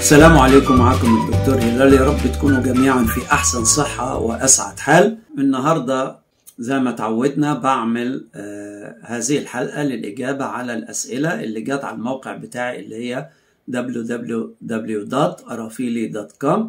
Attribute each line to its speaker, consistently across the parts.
Speaker 1: السلام عليكم معكم الدكتور هلال يا رب تكونوا جميعا في احسن صحه واسعد حال النهارده زي ما تعودنا بعمل آه هذه الحلقه للاجابه على الاسئله اللي جت على الموقع بتاعي اللي هي www.arafili.com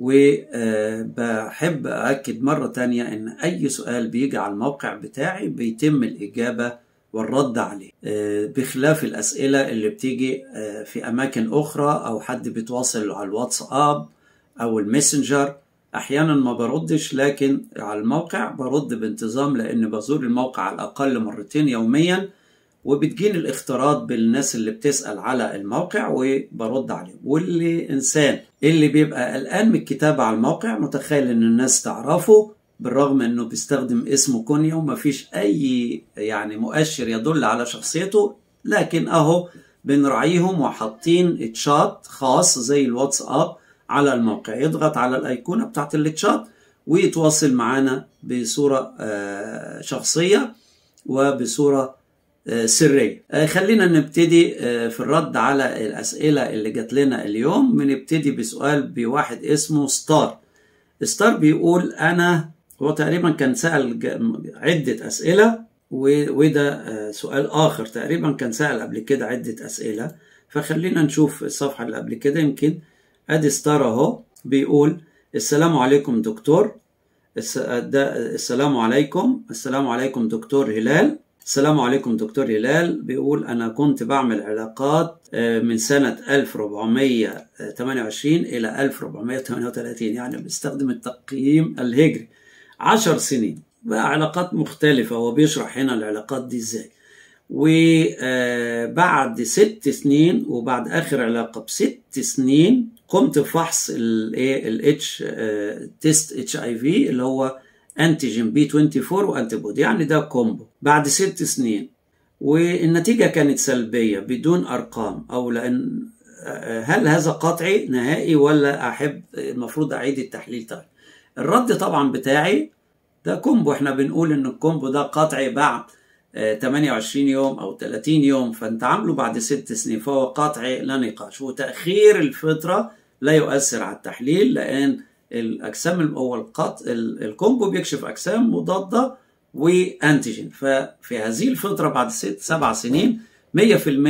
Speaker 1: وبحب أكد مرة تانية إن أي سؤال بيجي على الموقع بتاعي بيتم الإجابة والرد عليه بخلاف الأسئلة اللي بتيجي في أماكن أخرى أو حد بيتواصل على الواتساب أو الماسنجر أحيانا ما بردش لكن على الموقع برد بانتظام لأن بزور الموقع على الأقل مرتين يوميا وبتجيني الاختراط بالناس اللي بتسأل على الموقع وبرد عليهم واللي إنسان اللي بيبقى قلقان من الكتابة على الموقع متخيل إن الناس تعرفه بالرغم إنه بيستخدم اسمه كونيا ومفيش أي يعني مؤشر يدل على شخصيته لكن أهو بنراعيهم وحاطين تشات خاص زي الواتساب على الموقع يضغط على الأيقونة بتاعت التشات ويتواصل معنا بصورة شخصية وبصورة سرية خلينا نبتدي في الرد على الأسئلة اللي جات لنا اليوم بنبتدي بسؤال بواحد اسمه ستار ستار بيقول أنا هو تقريبا كان سأل عدة أسئلة وده سؤال آخر تقريبا كان سأل قبل كده عدة أسئلة فخلينا نشوف الصفحة اللي قبل كده يمكن أدي ستار أهو بيقول السلام عليكم دكتور السلام عليكم السلام عليكم دكتور هلال السلام عليكم دكتور هلال بيقول أنا كنت بعمل علاقات من سنة 1428 إلى 1438 يعني بستخدم التقييم الهجري 10 سنين بقى علاقات مختلفة هو بيشرح هنا العلاقات دي ازاي وبعد ست سنين وبعد آخر علاقة بست سنين قمت بفحص الايه الاتش تيست اتش اي في اللي هو انتيجين بي 24 وانتي بودي يعني ده كومبو بعد ست سنين والنتيجه كانت سلبيه بدون ارقام او لان هل هذا قطعي نهائي ولا احب المفروض اعيد التحليل تاني الرد طبعا بتاعي ده كومبو احنا بنقول ان الكومبو ده قطعي بعد 28 يوم او 30 يوم فانت عامله بعد ست سنين فهو قطعي لا نقاش وتاخير الفتره لا يؤثر على التحليل لان الاجسام هو القط الكومبو بيكشف اجسام مضاده وانتيجين ففي هذه الفتره بعد ست سبع سنين 100%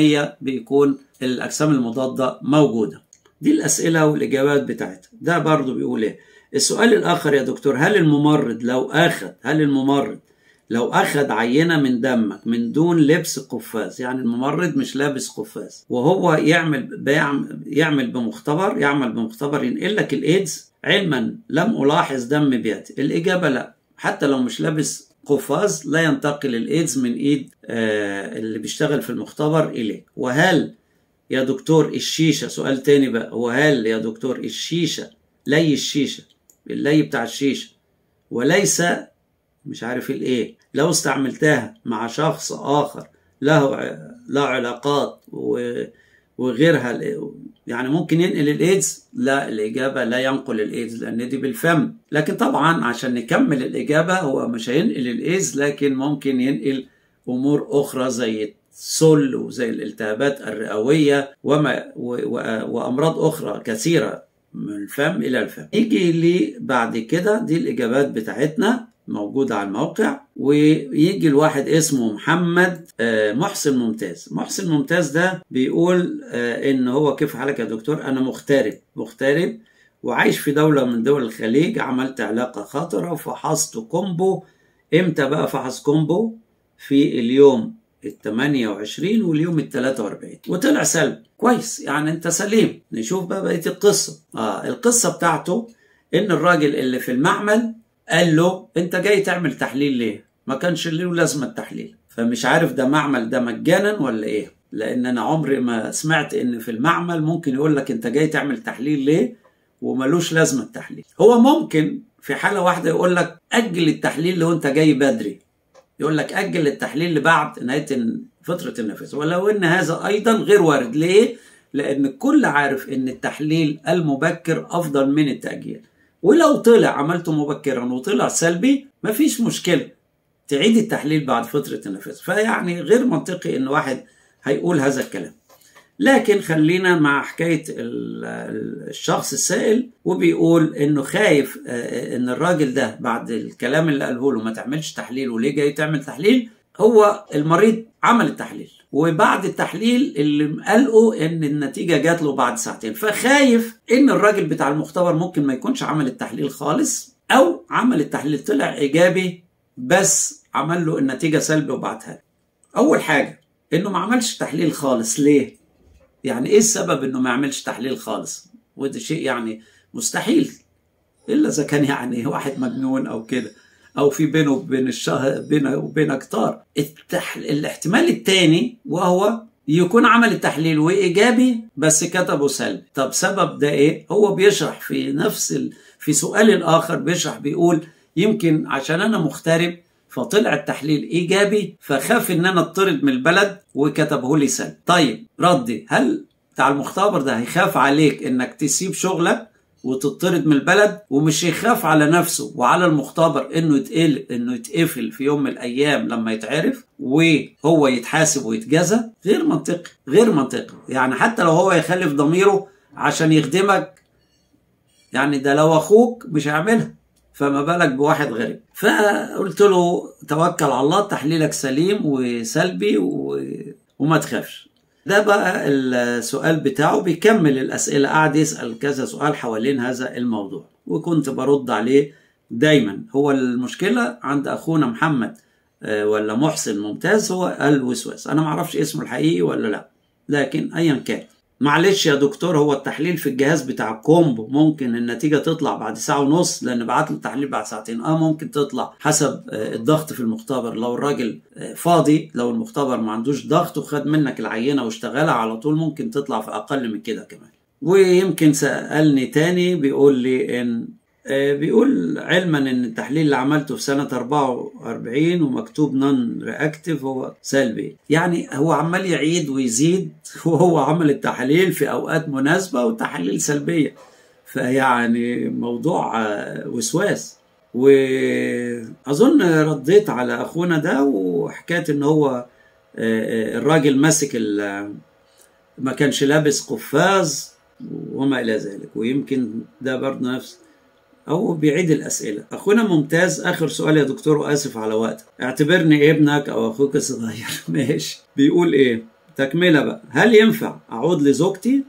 Speaker 1: بيكون الاجسام المضاده موجوده دي الاسئله والاجابات بتاعتها ده برضو بيقول ايه السؤال الاخر يا دكتور هل الممرض لو اخذ هل الممرض لو اخذ عينه من دمك من دون لبس قفاز يعني الممرض مش لابس قفاز وهو يعمل يعمل بمختبر يعمل بمختبر ينقل لك الايدز علما لم ألاحظ دم بيدي الإجابة لا حتى لو مش لابس قفاز لا ينتقل الإيدز من إيد آه اللي بيشتغل في المختبر إليه وهل يا دكتور الشيشة سؤال تاني بقى وهل يا دكتور الشيشة لي الشيشة اللي بتاع الشيشة وليس مش عارف الايه لو استعملتها مع شخص آخر له له علاقات و وغيرها يعني ممكن ينقل الايدز لا الاجابه لا ينقل الايدز لان دي بالفم لكن طبعا عشان نكمل الاجابه هو مش هينقل الايدز لكن ممكن ينقل امور اخرى زي السل وزي الالتهابات الرئويه وما وامراض اخرى كثيره من الفم الى الفم يجي لي بعد كده دي الاجابات بتاعتنا موجودة على الموقع ويجي الواحد اسمه محمد محسن ممتاز محسن ممتاز ده بيقول ان هو كيف حالك يا دكتور انا مغترب مغترب وعايش في دولة من دول الخليج عملت علاقة خطرة وفحصت كومبو امتى بقى فحص كومبو في اليوم ال 28 واليوم ال 43 وطلع سلبي كويس يعني انت سليم نشوف بقى بقية القصة اه القصة بتاعته ان الراجل اللي في المعمل قال له انت جاي تعمل تحليل ليه ما كانش له لازمه التحليل فمش عارف ده معمل ده مجانا ولا ايه لان انا عمري ما سمعت ان في المعمل ممكن يقول لك انت جاي تعمل تحليل ليه وملوش لازمه التحليل هو ممكن في حاله واحده يقول لك اجل التحليل لو انت جاي بدري يقول لك اجل التحليل لبعد نهايه فتره النفس ولو ان هذا ايضا غير وارد ليه لان الكل عارف ان التحليل المبكر افضل من التاجيل ولو طلع عملته مبكرا وطلع سلبي مفيش مشكله تعيد التحليل بعد فتره النفس فيعني غير منطقي ان واحد هيقول هذا الكلام لكن خلينا مع حكاية الشخص السائل وبيقول انه خايف ان الراجل ده بعد الكلام اللي قاله له ما تعملش تحليل وليه جاي تعمل تحليل هو المريض عمل التحليل وبعد التحليل اللي قالوا ان النتيجه جات له بعد ساعتين فخايف ان الراجل بتاع المختبر ممكن ما يكونش عمل التحليل خالص او عمل التحليل طلع ايجابي بس عمل له النتيجه سلبي وبعتها اول حاجه انه ما عملش تحليل خالص ليه يعني ايه السبب انه ما يعملش تحليل خالص وده شيء يعني مستحيل الا اذا كان يعني واحد مجنون او كده او في بينه وبين الشهر بينه وبينك طار التح... الاحتمال الثاني وهو يكون عمل التحليل وايجابي بس كتبه سلبي طب سبب ده ايه هو بيشرح في نفس ال... في سؤال الاخر بيشرح بيقول يمكن عشان انا مغترب فطلع التحليل ايجابي فخاف ان انا اطرد من البلد وكتبه لي سلبي طيب ردي هل بتاع المختبر ده هيخاف عليك انك تسيب شغلك وتطرد من البلد ومش يخاف على نفسه وعلى المختبر انه يتقل انه يتقفل في يوم من الايام لما يتعرف وهو يتحاسب ويتجازى غير منطقي غير منطقي يعني حتى لو هو يخلف ضميره عشان يخدمك يعني ده لو اخوك مش هيعملها فما بالك بواحد غريب فقلت له توكل على الله تحليلك سليم وسلبي و... وما تخافش ده بقى السؤال بتاعه بيكمل الأسئلة قعد يسأل كذا سؤال حوالين هذا الموضوع وكنت برد عليه دايما هو المشكلة عند أخونا محمد ولا محسن ممتاز هو الوسواس أنا معرفش اسمه الحقيقي ولا لا لكن أيا كان معلش يا دكتور هو التحليل في الجهاز بتاع الكومبو ممكن النتيجة تطلع بعد ساعة ونص لأن بعت له التحليل بعد ساعتين اه ممكن تطلع حسب الضغط في المختبر لو الراجل فاضي لو المختبر ما عندوش ضغط وخد منك العينة واشتغلها على طول ممكن تطلع في أقل من كده كمان ويمكن سألني تاني بيقول لي إن بيقول علما ان التحليل اللي عملته في سنة 44 ومكتوب نون رياكتيف هو سلبي يعني هو عمال يعيد ويزيد وهو عمل التحاليل في اوقات مناسبة وتحاليل سلبية فيعني موضوع وسواس واظن رديت على اخونا ده وحكايه ان هو الراجل ماسك ما كانش لابس قفاز وما الى ذلك ويمكن ده برضه نفس أو بيعيد الأسئلة أخونا ممتاز آخر سؤال يا دكتور وآسف على وقتك اعتبرني ابنك أو أخوك الصغير ماشي بيقول إيه تكملة بقى هل ينفع أعود لزوجتي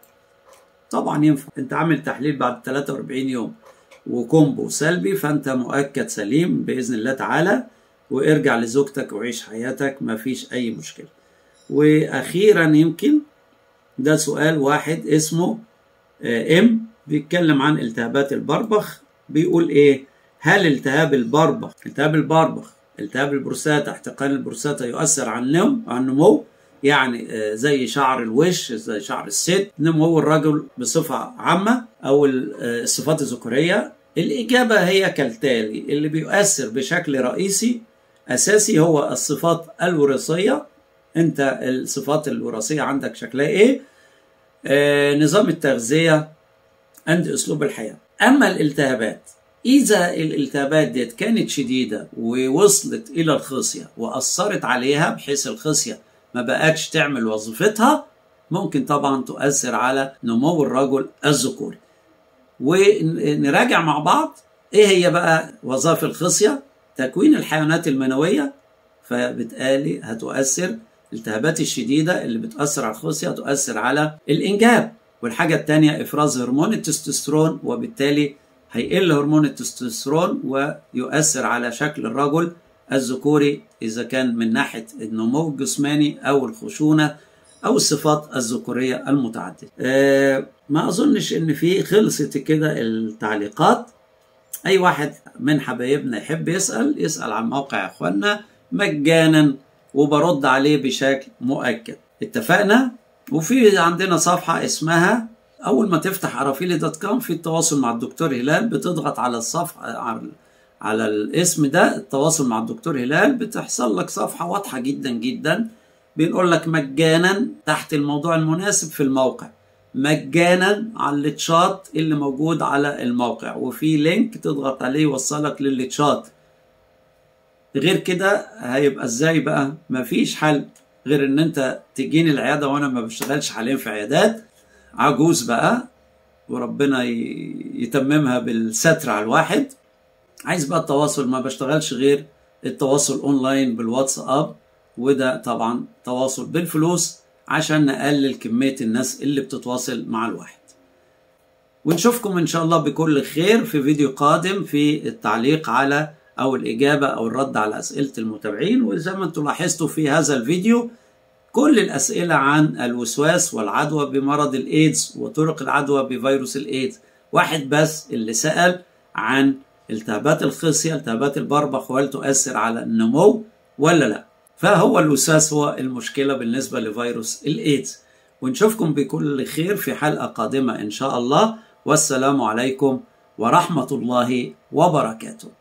Speaker 1: طبعا ينفع أنت عامل تحليل بعد 43 يوم وكومبو سلبي فأنت مؤكد سليم بإذن الله تعالى وارجع لزوجتك وعيش حياتك مفيش أي مشكلة وأخيرا يمكن ده سؤال واحد اسمه ام بيتكلم عن التهابات البربخ بيقول ايه هل التهاب البربخ التهاب البربخ التهاب البروستاتا احتقان البروستاتا يؤثر على النوم على النمو يعني زي شعر الوش زي شعر الست نمو الرجل بصفة عامة أو الصفات الذكورية الإجابة هي كالتالي اللي بيؤثر بشكل رئيسي أساسي هو الصفات الوراثية أنت الصفات الوراثية عندك شكلها إيه آه نظام التغذية عند اسلوب الحياه اما الالتهابات اذا الالتهابات ديت كانت شديده ووصلت الى الخصيه واثرت عليها بحيث الخصيه ما بقتش تعمل وظيفتها ممكن طبعا تؤثر على نمو الرجل الذكوري ونراجع مع بعض ايه هي بقى وظائف الخصيه تكوين الحيوانات المنويه فبالتالي هتؤثر الالتهابات الشديده اللي بتاثر على الخصيه تؤثر على الانجاب والحاجة الثانية إفراز هرمون التستوستيرون وبالتالي هيقل هرمون التستوستيرون ويؤثر على شكل الرجل الذكوري إذا كان من ناحية النمو الجسماني أو الخشونة أو الصفات الذكورية المتعددة. أه ما أظنش إن في خلصت كده التعليقات. أي واحد من حبايبنا يحب يسأل يسأل عن موقع إخواننا مجانا وبرد عليه بشكل مؤكد. اتفقنا؟ وفي عندنا صفحة اسمها أول ما تفتح عرافيلي دوت كوم في التواصل مع الدكتور هلال بتضغط على الصفحة على, على الاسم ده التواصل مع الدكتور هلال بتحصل لك صفحة واضحة جدا جدا بنقول لك مجانا تحت الموضوع المناسب في الموقع مجانا على التشات اللي موجود على الموقع وفي لينك تضغط عليه يوصلك للتشات غير كده هيبقى ازاي بقى مفيش حل غير ان انت تجيني العياده وانا ما بشتغلش حاليا في عيادات عجوز بقى وربنا يتممها بالستر على الواحد عايز بقى التواصل ما بشتغلش غير التواصل اونلاين بالواتساب وده طبعا تواصل بالفلوس عشان نقلل كمية الناس اللي بتتواصل مع الواحد ونشوفكم ان شاء الله بكل خير في فيديو قادم في التعليق على او الاجابة او الرد على اسئلة المتابعين وزي ما انتم لاحظتوا في هذا الفيديو كل الاسئلة عن الوسواس والعدوى بمرض الايدز وطرق العدوى بفيروس الايدز واحد بس اللي سأل عن التهابات الخصية التهابات البربخ وهل تؤثر على النمو ولا لا فهو الوسواس هو المشكلة بالنسبة لفيروس الإيدز ونشوفكم بكل خير في حلقة قادمة إن شاء الله والسلام عليكم ورحمة الله وبركاته